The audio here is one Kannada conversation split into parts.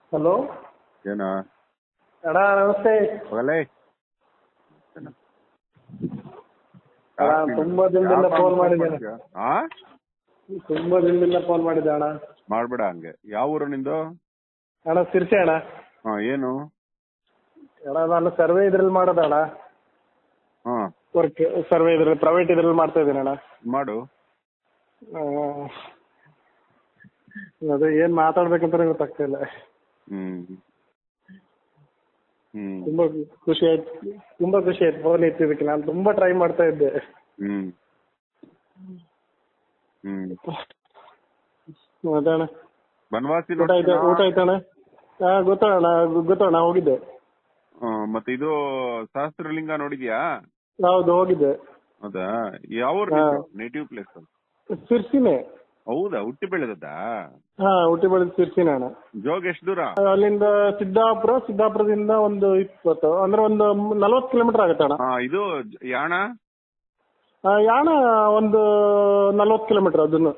ಹಲೋ ಏನ ಅಣ್ಣ ನಮಸ್ತೆ ಹೋಗಲೇ ಅಣ್ಣ ತುಂಬಾ ದಿನದಿಂದ ಫೋನ್ ಮಾಡಿದ್ದೇನೆ ಆ ತುಂಬಾ ದಿನದಿಂದ ಫೋನ್ ಮಾಡಿದ್ದೆ ಅಣ್ಣ ಮಾಡ್ಬೇಡ ಹಂಗೆ ಯಾವ ಊರು ನಿಂದು ಅಣ್ಣ ಸಿರ್ಸಿ ಅಣ್ಣ ಹಾ ಏನು ಅಣ್ಣ ನಾನು ಸರ್ವೆ ಇದ್ರಲ್ಲಿ ಮಾಡೋದು ಅಣ್ಣ ಹಾ ವರ್ಕ್ ಸರ್ವೆ ಇದ್ರಲ್ಲಿ ಪ್ರೈವೇಟ್ ಇದ್ರಲ್ಲಿ ಮಾಡ್ತಾ ಇದ್ದೀನಿ ಅಣ್ಣ ಮಾಡು ಆ, ಅದೇ ಏನ್ ಮಾತಾಡ್ಬೇಕಂತಾನೆ ಗೊತ್ತಾಗ್ತಾ ಇಲ್ಲ ಹ್ಮ್ ಹ್ಮ್ ತುಂಬಾ ಖುಷಿ ಆಯ್ತು ತುಂಬಾ ಖುಷಿ ಆಯ್ತು ಫೋನ್ ಎತ್ತಿದ್ದಕ್ಕೆ ನಾನು ತುಂಬಾ ಟ್ರೈ ಮಾಡ್ತಾ ಇದ್ದೆ ಹ್ಮ್ ಹ್ಮ್ ಅದೇ ಅಣ್ಣ ಬನವಾಸಿ ಊಟ ಆಯ್ತಾ ಊಟ ಆಯ್ತಣ್ಣ ಹಾ ಗೊತ್ತಣ್ಣ ಗೊತ್ತಣ್ಣ ಹೋಗಿದ್ದೆ ಆ, ಮತ್ತೆ ಇದು ಸಹಸ್ರಲಿಂಗ ನೋಡಿದ್ಯಾ ಹೌದು ಹೋಗಿದ್ದೆ ಹೌದಾ ಯಾವ ಊರು ಹಾ. ನೇಟಿವ್ ಪ್ಲೇಸ್ ಸಿರ್ಸಿನೇ ಹೌದಾ ಹುಟ್ಟಿ ಬೆಳೆದದ್ದಾ ಹಾ ಹುಟ್ಟಿ ಬೆಳೆದ ಸಿರ್ಸಿನೇ ಅಣ್ಣ ಜೋಗ್ ಎಷ್ಟು ದೂರ ಅಲ್ಲಿಂದ ಸಿದ್ದಾಪುರ ಸಿದ್ದಾಪುರದಿಂದ ಒಂದು ಇಪ್ಪತ್ತು ಅಂದ್ರೆ ಒಂದು ನಲ್ವತ್ತು ಕಿಲೋಮೀಟರ್ ಆಗುತ್ತೆ ಅಣ್ಣ ಹಾ ಇದು ಜ- ಯಾಣ ಆ, ಯಾಣ ಒಂದು ನಲ್ವತ್ತು ಕಿಲೋಮೀಟರ್ ಅದನ್ನು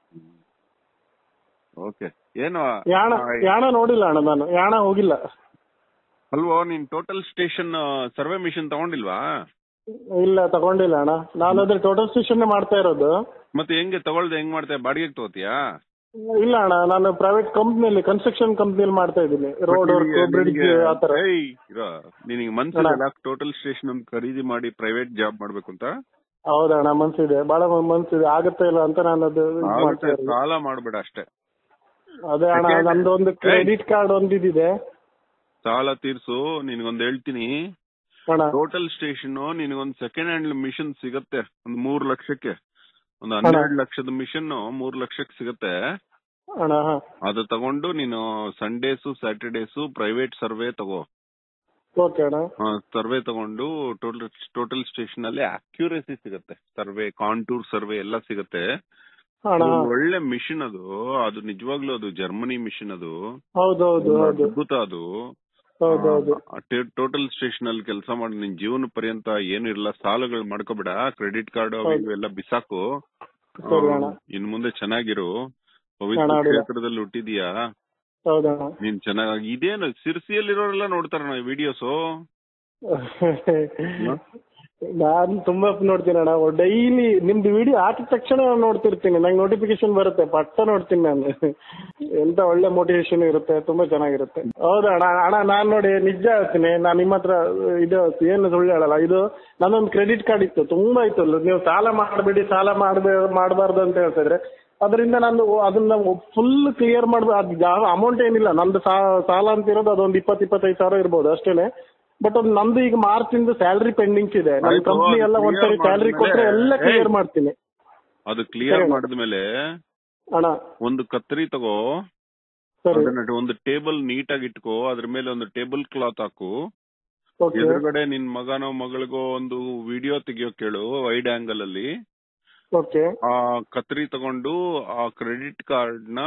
ಓಕೆ ಏನು ಯಾಣ ಆ, ಯಾಣ ನೋಡಿಲ್ಲ ಅಣ್ಣ ನಾನು ಯಾಣ ಹೋಗಿಲ್ಲ ಅಲ್ವೋ ನೀನ್ ಟೋಟಲ್ ಸ್ಟೇಷನ್ ಸರ್ವೆ ಮಿಷನ್ ತಗೊಂಡಿಲ್ವಾ ಇಲ್ಲ ತಗೊಂಡಿಲ್ಲ ಅಣ್ಣ ನಾನು ಅದ್ರ ಟೋಟಲ್ ಸ್ಟೇಷನ್ ಮಾಡ್ತಾ ಇರೋದು ಮತ್ತೆ ಹೆಂಗೆ ತಗೊಳ್ದೆ ಹೆಂಗ್ ಮಾಡ್ತೀಯ ಬಾಡಿಗೆಗೆ ತಗೋತೀಯಾ ಇಲ್ಲ ಅಣ್ಣ ನಾನು ಪ್ರೈವೇಟ್ ಕಂಪ್ನಿಯಲ್ಲಿ ಕನ್ಸ್ಟ್ರಕ್ಷನ್ ಕಂಪ್ನಿಯಲ್ಲಿ ಮಾಡ್ತಾ ಇದ್ದೀನಿ ರೋಡ್ ವರ್ಕ್ ಬ್ರಿಡ್ಜ್ ಆತರ ನಿನಗೆ ಮನ್ಸಿಲ್ಲ ಟೋಟಲ್ ಸ್ಟೇಷನ್ ಒಂದು ಖರೀದಿ ಮಾಡಿ ಪ್ರೈವೇಟ್ ಜಾಬ್ ಮಾಡ್ಬೇಕು ಅಂತ ಹೌದಣ್ಣ ಮನ್ಸಿದೆ ಬಹಳ ಮನ್ಸಿದೆ ಆಗುತ್ತೆ ಇಲ್ಲ ಅಂತ ನಾನು ಅದು ಇದ್ ಮಾಡ್ತಾ ಆಗುತ್ತೆ, ಇರೋದು. ಸಾಲ ಮಾಡ್ಬೇಡ ಅಷ್ಟೇ ಅದೇ ಅಣ್ಣ ಯಾಕೆ? ನಂದು ಒಂದು ಕ್ರೆಡಿಟ್ ಕಾರ್ಡ್ ಒಂದು ಇದಿದೆ ಸಾಲ ತೀರ್ಸು ನಿನಗೊಂದ್ ಹೇಳ್ತೀನಿ ಅಣ್ಣ ಟೋಟಲ್ ಸ್ಟೇಷನ್ ನಿನಗೊಂದ್ ಸೆಕೆಂಡ್ ಹ್ಯಾಂಡ್ ಮಿಷನ್ ಸಿಗತ್ತೆ ಒಂದ್ ಮೂರ್ ಲಕ್ಷಕ್ಕೆ ಒಂದ್ ಹನ್ನೆರಡು ಲಕ್ಷದ ಮಿಷನ್ ಮೂರ್ ಲಕ್ಷಕ್ಕೆ ಸಿಗತ್ತೆ ಅಣ್ಣ ಹಾ ಅದು ತಗೊಂಡು ನೀನು ಸಂಡೇಸು ಸ್ಯಾಟರ್ಡೇಸು ಪ್ರೈವೇಟ್ ಸರ್ವೆ ತಗೋ ಓಕೆ ಅಣ್ಣ ಸರ್ವೆ ತಗೊಂಡು ಟೋಟಲ್ ಟೋಟಲ್ ಸ್ಟೇಷನ್ ಅಲ್ಲಿ ಅಕ್ಯುರೇಸಿ ಸಿಗತ್ತೆ ಸರ್ವೆ ಕಾಂಟೂರ್ ಸರ್ವೆ ಎಲ್ಲ ಸಿಗತ್ತೆ ಅಣ್ಣ ಅದು ಒಂದ್ ಒಳ್ಳೆ ಮಿಷನ್ ಅದು ಅದು ನಿಜವಾಗ್ಲೂ ಅದು ಜರ್ಮನಿ ಮಿಷನ್ ಅದು ಹೌದೌದು ಹೌದು ಅದ್ಭುತ ಅದು ಹೌದೌದು ಟೋಟಲ್ ಸ್ಟೇಷನ್ ಅಲ್ಲಿ ಕೆಲಸ ಮಾಡಿ ನಿನ್ ಜೀವನ ಪರ್ಯಂತ ಏನು ಇರಲ್ಲ ಸಾಲಗಳು ಮಾಡ್ಕೋಬೇಡ ಕ್ರೆಡಿಟ್ ಕಾರ್ಡ್ ಅವು ಇವು ಎಲ್ಲ ಬಿಸಾಕು ಸರಿ ಅಣ್ಣ. ಆ, ಇನ್ ಮುಂದೆ ಚೆನ್ನಾಗಿರು ಅಣ್ಣ, ಪವಿತ್ರ ಅಡ್ಡಿಲ್ಲ. ಕ್ಷೇತ್ರದಲ್ಲಿ ಹುಟ್ಟಿದ್ಯಾ ಹೌದಣ್ಣ ನೀನ್ ಚೆನ್ನಾಗಿ ಇದೇನು ಸಿರ್ಸಿಯಲ್ಲಿರೋರೆಲ್ಲ ನೋಡ್ತಾರ ವಿಡಿಯೋಸು ನಾನು ತುಂಬಾ ನೋಡ್ತೀನಿ ಅಣ್ಣ ಡೈಲಿ ನಿಮ್ದು ವಿಡಿಯೋ ಹಾಕಿದ ತಕ್ಷಣ ನಾನು ನೋಡ್ತಿರ್ತೀನಿ ನಂಗೆ ನೋಟಿಫಿಕೇಶನ್ ಬರುತ್ತೆ ಪಟ್ಟ ನೋಡ್ತೀನಿ ನಾನು ಎಂತ ಒಳ್ಳೆ ಮೋಟಿವೇಶನ್ ಇರುತ್ತೆ ತುಂಬಾ ಚೆನ್ನಾಗಿರುತ್ತೆ ಹೌದಾ ಅಣ್ಣ ಅಣ್ಣ ನಾನ್ ನೋಡಿ ನಿಜ ಹೇಳ್ತೀನಿ ನಾನು ನಿಮ್ಮ ಹತ್ರ ಇದು ಏನು ಸುಳ್ಳು ಹೇಳಲ್ಲ ಇದು ನನ್ನೊಂದು ಕ್ರೆಡಿಟ್ ಕಾರ್ಡ್ ಇತ್ತು ತುಂಬಾ ಇತ್ತು ನೀವು ಸಾಲ ಮಾಡಬೇಡಿ ಸಾಲ ಮಾಡಬೇ ಮಾಡಬಾರ್ದು ಅಂತ ಹೇಳ್ತಾ ಇದ್ರೆ ಅದರಿಂದ ನಾನು ಅದನ್ನ ಫುಲ್ ಕ್ಲಿಯರ್ ಮಾಡ್ಬೋದು ಅದು ಯಾವ ಅಮೌಂಟ್ ಏನಿಲ್ಲ ನಂದು ಸಾ- ಸಾಲ ಅಂತ ಇರೋದು ಅದೊಂದು ಇಪ್ಪತ್ತು ಇಪ್ಪತ್ತೈದು ಸಾವಿರ ಇರ್ಬೋದು ಅಷ್ಟೇನೆ ಬಟ್ ಅದು ನಂದು ಈಗ ಮಾರ್ಚ್ ಇಂದ ಸ್ಯಾಲರಿ ಪೆಂಡಿಂಗ್ಸ್ ಇದೆ ನನ್ನ ಆಯ್ತು, ಕಂಪ್ನಿ ಅದು ಎಲ್ಲ clear ಒಂದ್ಸರಿ ಸ್ಯಾಲರಿ ಕೊಟ್ರೆ ಮಾಡಿದ್ಮೇಲೆ- ಎಲ್ಲ ಕ್ಲಿಯರ್ ಏಯ್. ಮಾಡ್ತೀನಿ ಅದು ಕ್ಲಿಯರ್ ಸರಿ. ಮಾಡಿದ್ಮೇಲೆ ಅಣ್ಣ ಒಂದು ಕತ್ತರಿ ತಗೋ ಸರಿ ಅದನ್ನ ಒಂದು ಟೇಬಲ್ ನೀಟಾಗಿ ಇಟ್ಕೋ ಅದ್ರ ಮೇಲೆ ಒಂದು ಟೇಬಲ್ ಕ್ಲಾತ್ ಹಾಕು ಓಕೆ ಎದುರುಗಡೆ ನಿನ್ ಮಗನೋ ಮಗಳಿಗೋ ಒಂದು ವಿಡಿಯೋ ತೆಗಿಯೋ ಕೇಳು ವೈಡ್ ಆಂಗಲ್ ಅಲ್ಲಿ ಓಕೆ ಆ ಕತ್ರಿ ತಗೊಂಡು ಆ ಕ್ರೆಡಿಟ್ ಕಾರ್ಡ್ ನ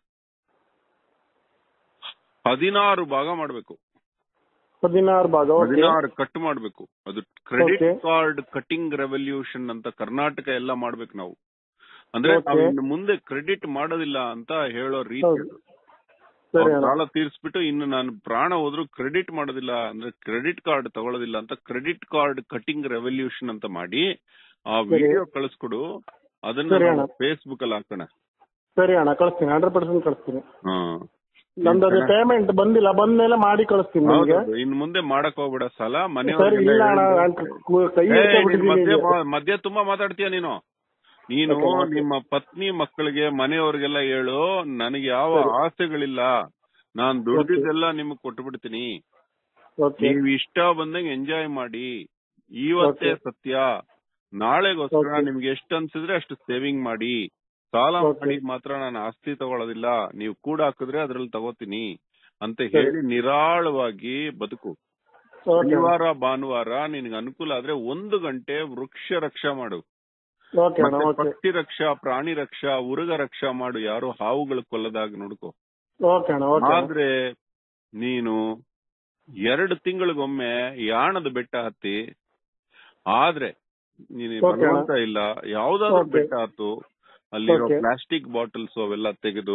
ಹದಿನಾರು ಭಾಗ ಮಾಡ್ಬೇಕು ಹದಿನಾರು ಭಾಗ ಓಕೆ ಹದಿನಾರು ಕಟ್ ಮಾಡ್ಬೇಕು ಅದು credit Okay. Card cutting revolution ಅಂತ ಕರ್ನಾಟಕ ಎಲ್ಲ ಮಾಡ್ಬೇಕು ನಾವು ಅಂದ್ರೆ Okay. ನಾವು ಇನ್ನು ಮುಂದೆ ಕ್ರೆಡಿಟ್ ಮಾಡೋದಿಲ್ಲ ಅಂತ ಹೇಳೋ ರೀತಿ ಹೌದು. ಅದು. ಸರಿ ಅವ್ರ ಅಣ್ಣ ಸಾಲ ತೀರ್ಸ್ಬಿಟ್ಟು ಇನ್ನು ನಾನು ಪ್ರಾಣ ಹೋದ್ರು ಕ್ರೆಡಿಟ್ ಮಾಡೋದಿಲ್ಲ ಅಂದ್ರೆ ಕ್ರೆಡಿಟ್ ಕಾರ್ಡ್ ತಗೊಳ್ಳೋದಿಲ್ಲ ಅಂತ ಕ್ರೆಡಿಟ್ ಕಾರ್ಡ್ ಕಟಿಂಗ್ ರೆವಲ್ಯೂಷನ್ ಅಂತ ಮಾಡಿ ಆ ಸರಿ. ವಿಡಿಯೋ ಕಳಿಸ್ಕೊಡು ಅದನ್ನ ಸರಿ ಅಣ್ಣ. ಫೇಸ್ಬುಕ್ ಅಲ್ಲಿ ಹಾಕೋಣ ಸರಿ ಅಣ್ಣ ಕಳಿಸ್ತೀನಿ ಹಂಡ್ರೆಡ್ ಪರ್ಸೆಂಟ್ ಕಳಿಸ್ತೀನಿ ಹಾ. ನಂದು ಅದು ಪೇಮೆಂಟ್ ಬಂದಿಲ್ಲ ಬಂದ್ಮೇಲೆ ಮಾಡಿ ಕಳಿಸ್ತೀನಿ ನಿಮಗೆ ಹೌದೌದು. ಇನ್ ಮುಂದೆ ಮಾಡಕ್ ಹೋಗ್ಬೇಡ ಸಾಲ ಸರಿ ಮನೆಯವ್ರಿಗೆಲ್ಲ ಇಲ್ಲ ಅಣ್ಣ ಹೇಳ್ಬಿಡು. ನಾನ್ ಕು- ಕೈ ಏ, ಎತ್ತಿ ನೀನ್ ಬಿಟ್ಟಿದ್ದೀನಿ ಮಧ್ಯ ಈಗ. ಮಧ್ಯ ತುಂಬಾ ಮಾತಾಡ್ತೀಯ ನೀನು ನೀನು Okay, okay. ನಿಮ್ಮ ಪತ್ನಿ ಮಕ್ಕಳಿಗೆ ಮನೆಯವ್ರಿಗೆಲ್ಲ ಹೇಳು ನನಗೆ ಯಾವ ಸರಿ. ಆಸೆಗಳಿಲ್ಲ ನಾನ್ ದುಡ್ದಿದ್ದೆಲ್ಲ ನಿಮಗ್ ಕೊಟ್ಬಿಡ್ತೀನಿ ಓಕೆ ನೀವ್ ಇಷ್ಟ ಬಂದಂಗೆ ಎಂಜಾಯ್ ಮಾಡಿ ಇವತ್ತೇ Okay. ಸತ್ಯ ನಾಳೆಗೋಸ್ಕರ Okay. ನಿಮ್ಗೆ ಎಷ್ಟು ಅನ್ಸಿದ್ರೆ ಅಷ್ಟು ಸೇವಿಂಗ್ ಮಾಡಿ ಸಾಲ Okay. ಮಾಡಿ ಮಾತ್ರ ನಾನು ಆಸ್ತಿ ತಗೊಳ್ಳೋದಿಲ್ಲ ನೀವು ಕೂಡ ಹಾಕಿದ್ರೆ ಅದ್ರಲ್ಲಿ ತಗೋತೀನಿ ಅಂತ ಸರಿ. ಹೇಳಿ ನಿರಾಳವಾಗಿ ಬದುಕು ಓಕೆ ಶನಿವಾರ ಭಾನುವಾರ ನಿನ್ಗೆ ಅನುಕೂಲ ಆದ್ರೆ ಒಂದು ಗಂಟೆ ವೃಕ್ಷ ರಕ್ಷಾ ಮಾಡು ಓಕೆ ಅಣ್ಣ ಮತ್ತೆ ಓಕೆ ಪಕ್ಷಿ ರಕ್ಷಾ ಪ್ರಾಣಿ ರಕ್ಷಾ ಉರುಗ ರಕ್ಷಾ ಮಾಡು ಯಾರು ಹಾವುಗಳು ಕೊಲ್ಲದಾಗ ನೋಡ್ಕೋ ಓಕೆ ಅಣ್ಣ ಓಕೆ ಅಣ್ಣ. ಆದ್ರೆ ನೀನು ಎರಡು ತಿಂಗಳಿಗೊಮ್ಮೆ ಯಾಣದ ಬೆಟ್ಟ ಹತ್ತಿ ಆದ್ರೆ ನೀನು Okay ಅಣ್ಣ. ಬಲವಂತ ಇಲ್ಲ ಯಾವ್ದಾದ್ರು Okay. ಬೆಟ್ಟ ಹತ್ತು ಅಲ್ಲಿರೋ Okay. ಪ್ಲಾಸ್ಟಿಕ್ ಬಾಟಲ್ಸ್ ಅವೆಲ್ಲ ತೆಗೆದು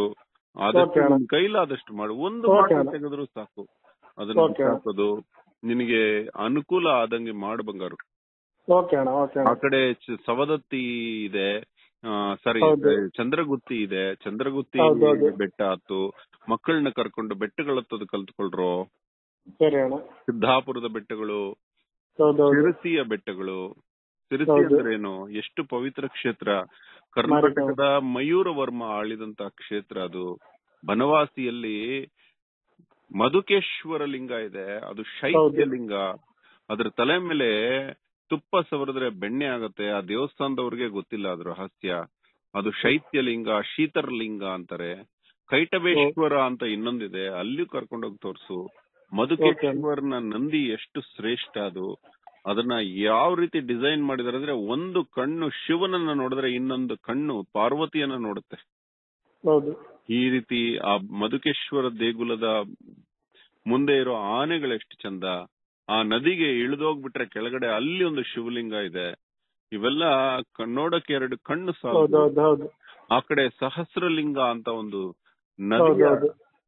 ಅದಕ್ಕೆ Okay ಅಣ್ಣ. ನಿನ್ ಕೈಲಾದಷ್ಟು ಮಾಡು ಒಂದು Okay ಬಾಟಲ್ ಅಣ್ಣ. ತೆಗೆದ್ರು ಸಾಕು ಅದನ್ನ Okay ಅಣ್ಣ. ಹಾಕೋದು ನಿನಗೆ ಅನುಕೂಲ ಆದಂಗೆ ಮಾಡು ಬಂಗಾರು ಓಕೆ ಅಣ್ಣ ಓಕೆ ಆ ಅಣ್ಣ ಕಡೆ ಚ- ಸವದತ್ತಿ ಇದೆ ಸಾರಿ ಹೌದು. ಚಂದ್ರಗುತ್ತಿ ಇದೆ ಚಂದ್ರಗುತ್ತಿ ಹೌದು, ಹೌದು. ಬೆಟ್ಟ ಹತ್ತು ಮಕ್ಕಳನ್ನ ಕರ್ಕೊಂಡು ಬೆಟ್ಟಗಳ ಹತ್ತೋದು ಕಲ್ತ್ಕೊಳ್ರು ಸರಿ ಅಣ್ಣ ಸಿದ್ದಾಪುರದ ಬೆಟ್ಟಗಳು ಹೌದೌದು ಶಿರಸಿಯ ಬೆಟ್ಟಗಳು ಶಿರಸಿ ಹೌದು. ಅಂದ್ರೇನು ಎಷ್ಟು ಪವಿತ್ರ ಕ್ಷೇತ್ರ ಕರ್ನಾಟಕದ ಮಯೂರ ವರ್ಮ ಆಳಿದಂತ ಕ್ಷೇತ್ರ ಅದು ಬನವಾಸಿಯಲ್ಲಿ ಮಧುಕೇಶ್ವರ ಲಿಂಗ ಇದೆ ಅದು ಶೈತ್ಯ ಹೌದು. ಲಿಂಗ ಅದ್ರ ತಲೆ ಮೇಲೆ ತುಪ್ಪ ಸವರಿದ್ರೆ ಬೆಣ್ಣೆ ಆಗತ್ತೆ ಆ ದೇವಸ್ಥಾನದವ್ರಿಗೆ ಗೊತ್ತಿಲ್ಲ ಅದ್ರ ರಹಸ್ಯ ಅದು ಶೈತ್ಯ ಲಿಂಗ ಶೀತರ್ ಲಿಂಗ ಅಂತಾರೆ ಕೈಟಬೇಶ್ವರ ಅಂತ ಇನ್ನೊಂದಿದೆ ಅಲ್ಲಿ ಕರ್ಕೊಂಡೋಗಿ ತೋರ್ಸು ಮಧುಕೇಶ್ವರನ ನಂದಿ ಎಷ್ಟು ಶ್ರೇಷ್ಠ ಅದು ಅದನ್ನ ಯಾವ ರೀತಿ ಡಿಸೈನ್ ಮಾಡಿದಾರೆ ಅಂದ್ರೆ ಒಂದು ಕಣ್ಣು ಶಿವನನ್ನ ನೋಡಿದ್ರೆ ಇನ್ನೊಂದು ಕಣ್ಣು ಪಾರ್ವತಿಯನ್ನ ನೋಡುತ್ತೆ ಹೌದು ಈ ರೀತಿ ಆ ಮಧುಕೇಶ್ವರ ದೇಗುಲದ ಮುಂದೆ ಇರೋ ಆನೆಗಳೆಷ್ಟು ಚಂದ ಆ ನದಿಗೆ ಇಳಿದೋಗ್ಬಿಟ್ರೆ ಕೆಳಗಡೆ ಅಲ್ಲಿ ಒಂದು ಶಿವಲಿಂಗ ಇದೆ ಇವೆಲ್ಲ ಕ- ನೋಡಕ್ಕೆ ಎರಡು ಕಣ್ಣು ಸಾಲದು ಹೌದೌದು ಹೌದು ಆ ಕಡೆ ಸಹಸ್ರಲಿಂಗ ಅಂತ ಒಂದು ನದಿಯ ಹೌದೌದು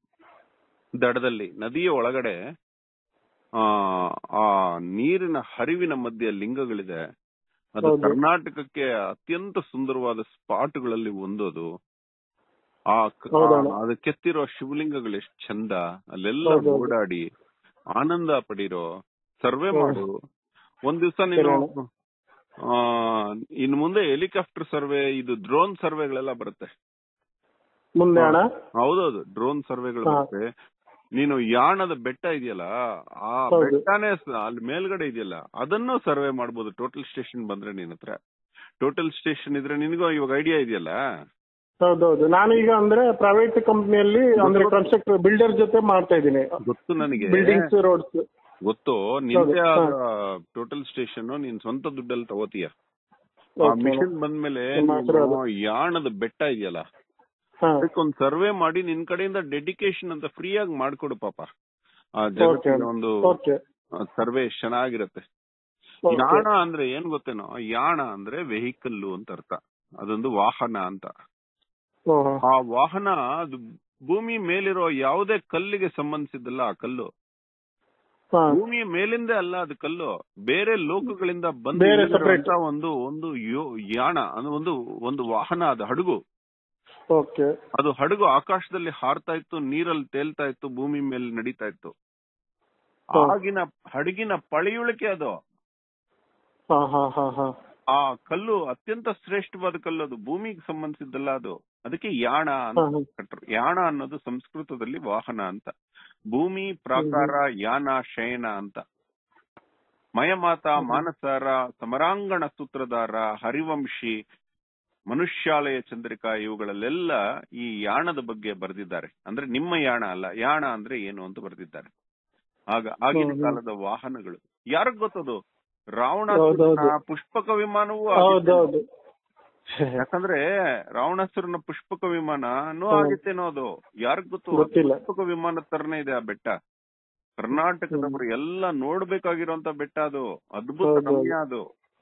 ದಡದಲ್ಲಿ ನದಿಯ ಒಳಗಡೆ ಆ ಆ ನೀರಿನ ಹರಿವಿನ ಮಧ್ಯೆ ಲಿಂಗಗಳಿದೆ ಅದು ಹೌದು. ಕರ್ನಾಟಕಕ್ಕೆ ಅತ್ಯಂತ ಸುಂದರವಾದ ಸ್ಪಾಟ್ಗಳಲ್ಲಿ ಒಂದು ಅದು ಆ ಕ- ಹೌದಣ್ಣ. ಆ- ಅದು ಕೆತ್ತಿರೋ ಶಿವಲಿಂಗಗಳು ಎಷ್ಟು ಚಂದ ಅಲ್ಲೆಲ್ಲ ಹೌದೌದು. ಓಡಾಡಿ ಆನಂದ ಪಡೀರೋ ಸರ್ವೆ ಹ್ಮ್. ಮಾಡು ಒಂದ್ ದಿವಸ ನೀನು ಸರಿ ಆ ಇನ್ ಮುಂದೆ ಹೆಲಿಕಾಪ್ಟರ್ ಸರ್ವೆ ಇದು ಡ್ರೋನ್ ಸರ್ವೆಗಳೆಲ್ಲ ಬರುತ್ತೆ ಮುಂದೆ ಅಣ್ಣ ಹೌದೌದು ಡ್ರೋನ್ ಸರ್ವೆಗಳು ಹಾ. ಬರುತ್ತೆ ನೀನು ಯಾಣದ ಬೆಟ್ಟ ಇದೆಯಲ್ಲ ಆ ಹೌದು. ಬೆಟ್ಟನೇ ಸ- ಅಲ್ಲಿ ಮೇಲ್ಗಡೆ ಇದೆಯಲ್ಲ ಅದನ್ನು ಸರ್ವೆ ಮಾಡ್ಬೋದು ಟೋಟಲ್ ಸ್ಟೇಷನ್ ಬಂದ್ರೆ ನಿನ್ ಹತ್ರ ಟೋಟಲ್ ಸ್ಟೇಷನ್ ಇದ್ರೆ ನಿನಗೂ ಇವಾಗ ಐಡಿಯಾ ಇದೆಯಲ್ಲ ಹೌದೌದು ನಾನು ಈಗ ಅಂದ್ರೆ ಪ್ರೈವೇಟ್ ಕಂಪ್ನಿಯಲ್ಲಿ ಅಂದ್ರೆ ಕನ್ಸ್ಟ್ರಕ್ಟರ್ ಬಿಲ್ಡರ್ ಜೊತೆ ಮಾಡ್ತಾ ಇದ್ದೀನಿ ಗೊತ್ತು ನನಗೆ ಬಿಲ್ಡಿಂಗ್ಸ್ ರೋಡ್ಸ್ ಗೊತ್ತು ನಿಂದೆ ಹೌದು, ಆದ ಟೋಟಲ್ ಸ್ಟೇಷನ್ ನೀನ್ ಸ್ವಂತ ದುಡ್ಡಲ್ಲಿ ತಗೋತೀಯ ಆ ಮಿಷನ್ ಬಂದ್ಮೇಲೆ ನಿಮ್ಮ ಹತ್ರ ನೀನು ಯಾಣದ ಬೆಟ್ಟ ಇದೆಯಲ್ಲ ಹಾ ಅದಕ್ಕೊಂದು ಸರ್ವೆ ಮಾಡಿ ನಿನ್ ಕಡೆಯಿಂದ ಡೆಡಿಕೇಶನ್ ಅಂತ ಫ್ರೀ ಆಗಿ ಮಾಡ್ಕೊಡು ಪಾಪ ಆ ಓಕೆ ಜಗತ್ತಿನ ಒಂದು ಓಕೆ ಸರ್ವೆ ಚೆನ್ನಾಗಿರತ್ತೆ ಓಕೆ. ಯಾಣ ಅಂದ್ರೆ ಏನ್ ಗೊತ್ತೇನೋ ಯಾಣ ಅಂದ್ರೆ ವೆಹಿಕಲ್ ಅಂತ ಅರ್ಥ ಅದೊಂದು ವಾಹನ ಅಂತ ಓಹೋ. ಆ ವಾಹನ ಅದು ಭೂಮಿ ಮೇಲಿರೋ ಯಾವುದೇ ಕಲ್ಲಿಗೆ ಸಂಬಂಧಿಸಿದ್ದಲ್ಲ ಆ ಕಲ್ಲು ಹಾ ಭೂಮಿಯ ಮೇಲಿಂದ ಅಲ್ಲ ಅದು ಕಲ್ಲು ಬೇರೆ ಲೋಕಗಳಿಂದ ಬಂದು ಬೇರೆ ಇಳಿದಿರುವಂತ separate. ಒಂದು ಒಂದು ಯೋ- ಯಾಣ ಅಂದ್ರೆ ಒಂದು ಒಂದು ವಾಹನ ಅದು ಹಡಗು ಓಕೆ ಅದು ಹಡಗು ಆಕಾಶದಲ್ಲಿ ಹಾರ್ತಾ ಇತ್ತು ನೀರಲ್ಲಿ ತೇಲ್ತಾ ಇತ್ತು ಭೂಮಿ ಮೇಲೆ ನಡೀತಾ ಇತ್ತು ಹಾ. ಆಗಿನ ಹಡಗಿನ ಪಳೆಯುಳಿಕೆ ಅದು ಹಾ ಹಾ ಹಾ ಹಾ ಆ ಕಲ್ಲು ಅತ್ಯಂತ ಶ್ರೇಷ್ಠವಾದ ಕಲ್ಲು ಅದು ಭೂಮಿಗೆ ಸಂಬಂಧಿಸಿದ್ದಲ್ಲ ಅದು ಅದಕ್ಕೆ ಯಾಣ ಅಂತ ಹಾ, ಹಾ. ಕಟ್ರು ಯಾಣ ಅನ್ನೋದು ಸಂಸ್ಕೃತದಲ್ಲಿ ವಾಹನ ಅಂತ ಭೂಮಿ ಪ್ರಾಕಾರ ಯಾನ ಶಯನ ಅಂತ ಮಯಮಾತ ಮಾನಸಾರ ಸಮರಾಂಗಣ ಸೂತ್ರಧಾರ ಹರಿವಂಶಿ ಮನುಷ್ಯಾಲಯ ಚಂದ್ರಿಕಾ ಇವುಗಳಲ್ಲೆಲ್ಲ ಈ ಯಾಣದ ಬಗ್ಗೆ ಬರೆದಿದ್ದಾರೆ ಅಂದ್ರೆ ನಿಮ್ಮ ಯಾಣ ಅಲ್ಲ ಯಾಣ ಅಂದ್ರೆ ಏನು ಅಂತ ಬರೆದಿದ್ದಾರೆ ಆಗ ಆಗಿನ ಹ್ಮ್, ಹ್ಮ್. ಕಾಲದ ವಾಹನಗಳು ಯಾರಿಗ್ ಗೊತ್ತದು ರಾವಣ ಹೌದೌದು. ಪುಷ್ಪಕ ವಿಮಾನವೂ ಆಗಿತ್ತೇನೋ. ಹೌದೌದು ಯಾಕಂದ್ರೆ ರಾವಣಾಸುರನ ಪುಷ್ಪಕ ವಿಮಾನನೂ ಹ್ಮ್. ಆಗಿತ್ತೇನೋ ಅದು ಯಾರಿಗ್ ಗೊತ್ತು ಗೊತ್ತಿಲ್ಲ. ಪುಷ್ಪಕ ವಿಮಾನ ತರನೇ ಇದೆ ಆ ಬೆಟ್ಟ ಕರ್ನಾಟಕದವರು ಎಲ್ಲ ನೋಡ್ಬೇಕಾಗಿರುವಂತ ಬೆಟ್ಟ ಅದು ಅದ್ಭುತ ಹೌದು. ರಮ್ಯ ಅದು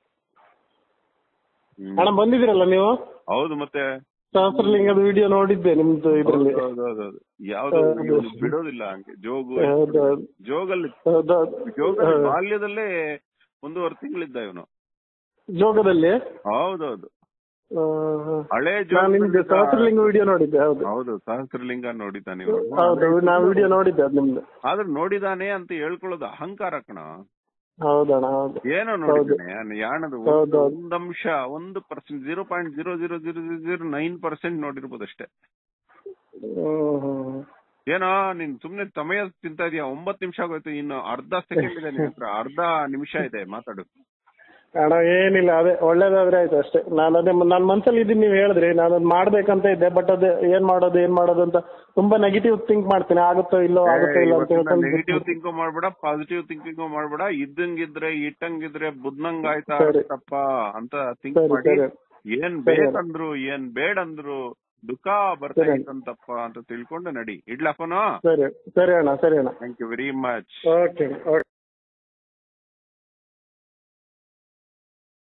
ಹ್ಮ್. ಅಣ್ಣ ಬಂದಿದ್ದೀರಲ್ಲ ನೀವು ಹೌದು ಮತ್ತೆ ಸಹಸ್ರಲಿಂಗದ ವಿಡಿಯೋ ನೋಡಿದ್ದೆ ನಿಮ್ದು ಇದ್ರಲ್ಲಿ ಹೌದೌದೌದು ಯಾವ್ದು ಹೌದು. ಇವ್ನು ಬಿಡೋದಿಲ್ಲ ಹಂಗೆ ಜೋಗು ಹೌದೌದು ಜೋಗಲ್ಲಿ ಹೌದೌದು ಜೋಗಲ್ಲಿ ಹೌದು. ಬಾಲ್ಯದಲ್ಲೇ ಒಂದೂವರೆ ತಿಂಗಳಿದ್ದ ಇವನು ಜೋಗದಲ್ಲಿ ಹೌದೌದು ಆ, ಹಾ. ಹಳೆ ನಾನು ನಿಮ್ದು ಜೋಗ ಸಹಸ್ರಲಿಂಗ ವಿಡಿಯೋ ನೋಡಿದ್ದೆ ಹೌದು ಹೌದು ಸಹಸ್ರಲಿಂಗ ನೋಡಿದ್ದ ನೀವು ಹೌದು ನಾ ವಿಡಿಯೋ ನೋಡಿದ್ದೆ ಅದು ನಿಮ್ದು ಆದ್ರೆ ನೋಡಿದಾನೆ ಅಂತ ಹೇಳ್ಕೊಳ್ಳೋದು ಅಹಂಕಾರ ಕಣ ಹೌದಣ್ಣ ಹೌದು ಏನೋ ನೋಡಿದ್ದಾನೆ ಅವ್ನು ಯಾಣದ ಒಂದು- ಹೌದು. ಒಂದ್ ಅಂಶ ಒಂದು percent zero point zero zero zero zero nine percent ನೋಡಿರ್ಬೋದು ಅಷ್ಟೇ ಹ್ಮ್, ಹ್ಮ್. ಏನೋ ನೀನ್ ಸುಮ್ನೆ ಸಮಯ ತಿಂತಾ ಇದೀಯ ಒಂಬತ್ ನಿಮಿಷ ಆಗೋಯ್ತು ಇನ್ನು ಅರ್ಧ ಸೆಕೆಂಡ್ ಇದೆ ನಿನ್ ಹತ್ರ ಅರ್ಧ ನಿಮಿಷ ಇದೆ ಮಾತಾಡು ಅಣ್ಣ ಏನಿಲ್ಲ ಅದೇ ಒಳ್ಳೇದಾದ್ರೆ ಆಯ್ತು ಅಷ್ಟೇ ನಾನು ಅದೇ ನನ್ನ ಮನ್ಸಲ್ಲಿ ಇದ್ದೀನಿ ನೀವು ಹೇಳಿದ್ರಿ ನಾನು ಅದ್ ಮಾಡ್ಬೇಕಂತ ಇದ್ದೆ ಬಟ್ ಅದೇ ಏನ್ ಮಾಡೋದು ಏನ್ ಮಾಡೋದು ಅಂತ ತುಂಬಾ ನೆಗೆಟಿವ್ ಥಿಂಕ್ ಮಾಡ್ತೀನಿ ಆಗುತ್ತೋ ಇಲ್ಲೋ ಆಗುತ್ತೋ ಇಲ್ಲ ಅಂತ ನೆಗೆಟಿವ್ ಹೇಳ್ಕೊಂಡು ಥಿಂಕ್ ಮಾಡ್ಬೇಡ ಪಾಸಿಟಿವ್ ಥಿಂಕಿಂಗ್ ಮಾಡ್ಬೇಡ ಇದ್ದಂಗಿದ್ರೆ ಇಟ್ಟಂಗಿದ್ರೆ ಬುದ್ನಂಗ್ ಆಯ್ತಾ ಸರಿ. ತಪ್ಪ ಅಂತ ಥಿಂಕ್ ಸರಿ ಮಾಡಿ ಸರಿ ಏನ್ ಸರಿ. ಬೇಕಂದ್ರು ಏನ್ ಬೇಡಂದ್ರು ದುಃಖ ಬರ್ತಾ ಸರಿ. ಇತ್ತಂತಪ್ಪ ಅಂತ ತಿಳ್ಕೊಂಡು ನಡಿ ಇಡ್ಲಪ್ಪನೋ ಸರಿ ಸರಿ ಅಣ್ಣ ಸರಿ ಅಣ್ಣ thank you very much okay okay